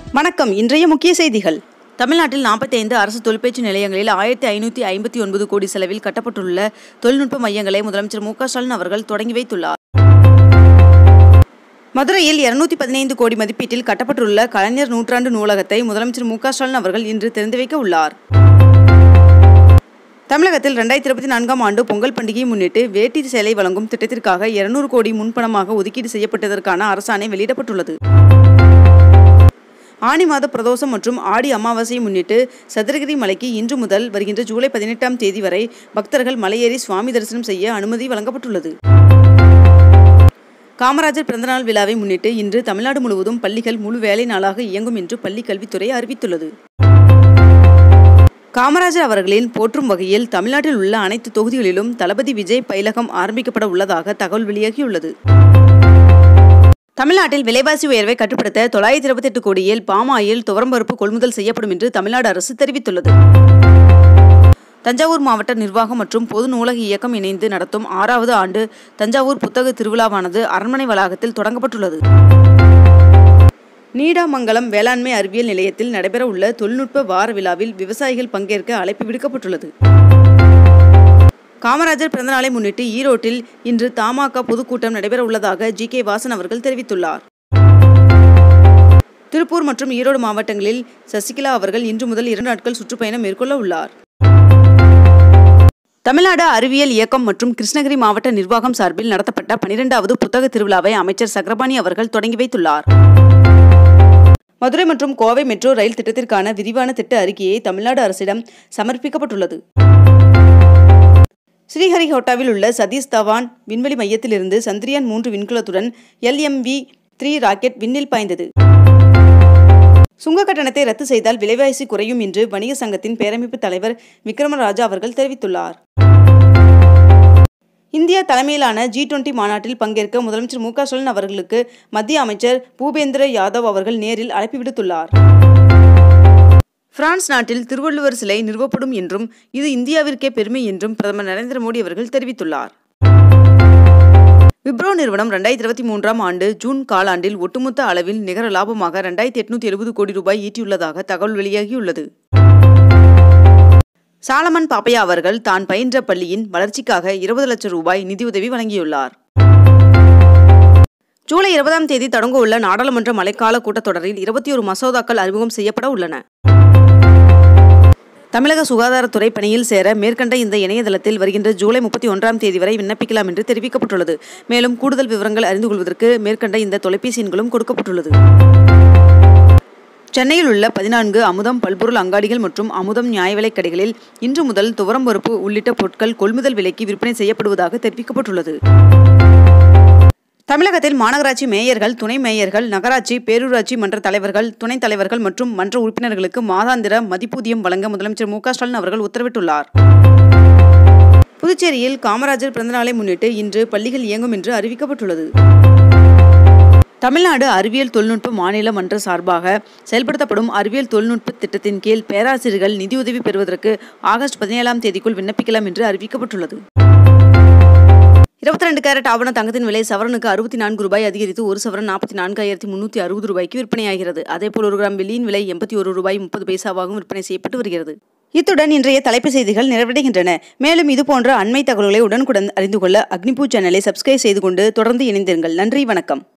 வணக்கம் இன்றைய முக்கிய செய்திகள் தமிழ்நாட்டில் நாற்பத்தி ஐந்து அரசு தொழிற்பயிற்சி நிலையங்களில் ஆயிரத்தி ஐநூற்றி ஐம்பத்தி ஒன்பது கோடி செலவில் கட்டப்பட்டுள்ள தொழில்நுட்ப மையங்களை முதலமைச்சர் மு க ஸ்டாலின் அவர்கள் தொடங்கி வைத்துள்ளார் மதுரையில் இருநூத்தி பதினைந்து கோடி மதிப்பீட்டில் கட்டப்பட்டுள்ள கலைஞர் நூற்றாண்டு நூலகத்தை முதலமைச்சர் மு க ஸ்டாலின் அவர்கள் இன்று திறந்து வைக்க உள்ளார் தமிழகத்தில் ரெண்டாயிரத்தி இருபத்தி நான்காம் ஆண்டு பொங்கல் பண்டிகையை முன்னிட்டு வேட்டி சேலை வழங்கும் திட்டத்திற்காக இருநூறு கோடி முன்பணமாக ஒதுக்கீடு செய்யப்பட்டதற்கான அரசாணை வெளியிடப்பட்டுள்ளது ஆனி மாத பிரதோஷம் மற்றும் ஆடி அமாவாசையை முன்னிட்டு சதுரகிரி மலைக்கு இன்று முதல் வருகின்ற ஜூலை பதினெட்டாம் தேதி வரை பக்தர்கள் மலையேறி சுவாமி தரிசனம் செய்ய அனுமதி வழங்கப்பட்டுள்ளது காமராஜர் பிறந்தநாள் விழாவை முன்னிட்டு இன்று தமிழ்நாடு முழுவதும் பள்ளிகள் முழு வேலை நாளாக இயங்கும் என்று பள்ளி கல்வித்துறை அறிவித்துள்ளது காமராஜர் அவர்களின் போற்றும் வகையில் தமிழ்நாட்டில் உள்ள அனைத்து தொகுதிகளிலும் தளபதி விஜய் பயிலகம் ஆரம்பிக்கப்பட உள்ளதாக தகவல் வெளியாகியுள்ளது தமிழ்நாட்டில் விலைவாசி உயர்வை கட்டுப்படுத்த தொள்ளாயிரத்தி இருபத்தெட்டு கோடியில் பாமாயில் துவரம்பருப்பு கொள்முதல் செய்யப்படும் என்று தமிழ்நாடு அரசு தெரிவித்துள்ளது தஞ்சாவூர் மாவட்ட நிர்வாகம் மற்றும் பொது நூலக இயக்கம் இணைந்து நடத்தும் ஆறாவது ஆண்டு தஞ்சாவூர் புத்தக திருவிழாவானது அரண்மனை வளாகத்தில் தொடங்கப்பட்டுள்ளது நீடாமங்கலம் வேளாண்மை அறிவியல் நிலையத்தில் நடைபெறவுள்ள தொழில்நுட்ப வார விழாவில் விவசாயிகள் பங்கேற்க அழைப்பு விடுக்கப்பட்டுள்ளது காமராஜர் பிறந்தநாளை முன்னிட்டு ஈரோட்டில் இன்று தமாக பொதுக்கூட்டம் நடைபெற உள்ளதாக ஜி கே வாசன் அவர்கள் தெரிவித்துள்ளார் திருப்பூர் மற்றும் ஈரோடு மாவட்டங்களில் சசிகலா அவர்கள் இன்று முதல் இரண்டு நாட்கள் சுற்றுப்பயணம் மேற்கொள்ள உள்ளார் தமிழ்நாடு அறிவியல் இயக்கம் மற்றும் கிருஷ்ணகிரி மாவட்ட நிர்வாகம் சார்பில் நடத்தப்பட்ட பனிரெண்டாவது புத்தக திருவிழாவை அமைச்சர் சக்கரபாணி அவர்கள் தொடங்கி வைத்துள்ளார் மதுரை மற்றும் கோவை மெட்ரோ ரயில் திட்டத்திற்கான விரிவான திட்ட அறிக்கையை தமிழ்நாடு அரசிடம் சமர்ப்பிக்கப்பட்டுள்ளது ஸ்ரீஹரிகோட்டாவில் உள்ள சதீஷ் தவான் விண்வெளி மையத்திலிருந்து சந்திரியான் மூன்று விண்கலத்துடன் எல்எம்வி த்ரீ ராக்கெட் விண்ணில் பாய்ந்தது சுங்க கட்டணத்தை ரத்து செய்தால் விலைவாசி குறையும் என்று வணிக சங்கத்தின் பேரமைப்பு தலைவர் விக்ரமராஜா அவர்கள் தெரிவித்துள்ளார் இந்தியா தலைமையிலான ஜி டுவெண்டி மாநாட்டில் பங்கேற்க முதலமைச்சர் மு க ஸ்டாலின் அவர்களுக்கு மத்திய அமைச்சர் பூபேந்திர யாதவ் அவர்கள் நேரில் அழைப்பு விடுத்துள்ளார் பிரான்ஸ் நாட்டில் திருவள்ளுவர் சிலை நிறுவப்படும் என்றும் இது இந்தியாவிற்கே பெருமை என்றும் பிரதமர் நரேந்திர மோடி அவர்கள் தெரிவித்துள்ளார் விப்ரோ நிறுவனம் ரெண்டாயிரத்தி இருபத்தி மூன்றாம் ஆண்டு ஜூன் காலாண்டில் ஒட்டுமொத்த அளவில் நிகர லாபமாக ரெண்டாயிரத்தி எட்நூத்தி எழுபது கோடி ரூபாய் ஈட்டியுள்ளதாக தகவல் வெளியாகியுள்ளது சாலமன் பாப்பையா அவர்கள் தான் பயின்ற பள்ளியின் வளர்ச்சிக்காக இருபது லட்சம் ரூபாய் நிதியுதவி வழங்கியுள்ளார் ஜூலை இருபதாம் தேதி தொடங்க உள்ள நாடாளுமன்ற மழைக்கால கூட்டத்தொடரில் இருபத்தி ஒரு மசோதாக்கள் அறிமுகம் செய்யப்பட உள்ளன தமிழக சுகாதாரத்துறை பணியில் சேர மேற்கண்ட இந்த இணையதளத்தில் வருகின்ற ஜூலை முப்பத்தி ஒன்றாம் தேதி வரை விண்ணப்பிக்கலாம் என்று தெரிவிக்கப்பட்டுள்ளது மேலும் கூடுதல் விவரங்கள் அறிந்து கொள்வதற்கு மேற்கண்ட இந்த தொலைபேசி எண்களும் கொடுக்கப்பட்டுள்ளது சென்னையில் உள்ள பதினான்கு அமுதம் பல்பொருள் அங்காடிகள் மற்றும் அமுதம் நியாய விலைக் கடைகளில் இன்று முதல் துவரம் பருப்பு உள்ளிட்ட பொருட்கள் கொள்முதல் விலைக்கு விற்பனை செய்யப்படுவதாக தெரிவிக்கப்பட்டுள்ளது தமிழகத்தில் மாநகராட்சி மேயர்கள் துணை மேயர்கள் நகராட்சி பேரூராட்சி மன்ற தலைவர்கள் துணைத் தலைவர்கள் மற்றும் மன்ற உறுப்பினர்களுக்கு மாதாந்திர மதிப்பூதியம் வழங்க முதலமைச்சர் மு க ஸ்டாலின் அவர்கள் உத்தரவிட்டுள்ளார் புதுச்சேரியில் காமராஜர் பிறந்தநாளை முன்னிட்டு இன்று பள்ளிகள் இயங்கும் என்று அறிவிக்கப்பட்டுள்ளது தமிழ்நாடு அறிவியல் தொழில்நுட்ப மாநில மன்ற சார்பாக செயல்படுத்தப்படும் அறிவியல் தொழில்நுட்ப திட்டத்தின் கீழ் பேராசிரியர்கள் நிதியுதவி பெறுவதற்கு ஆகஸ்ட் பதினேழாம் தேதிக்குள் விண்ணப்பிக்கலாம் என்று அறிவிக்கப்பட்டுள்ளது இருபத்தி ரெண்டு கேரட் ஆவண தங்கத்தின் விலை சவரனுக்கு அறுபத்தி நான்கு ரூபாய் அதிகரித்து ஒரு சவரன் நாற்பத்தி நான்காயிரத்தி முன்னூற்றி அறுபது ரூபாய்க்கு விற்பனையாகிறது அதேபோல் ஒரு கிராம் வெள்ளியின் விலை எண்பத்தி ஒரு ரூபாய் முப்பது பைசாவாகவும் விற்பனை செய்யப்பட்டு வருகிறது இத்துடன் இன்றைய தலைப்பு செய்திகள் நிறைவடைகின்றன மேலும் இதுபோன்ற அண்மை தகவல்களை உடனுக்குடன் அறிந்து கொள்ள அக்னிபூ சேனலை சப்ஸ்கிரைப் செய்து கொண்டு தொடர்ந்து இணைந்திருங்கள் நன்றி வணக்கம்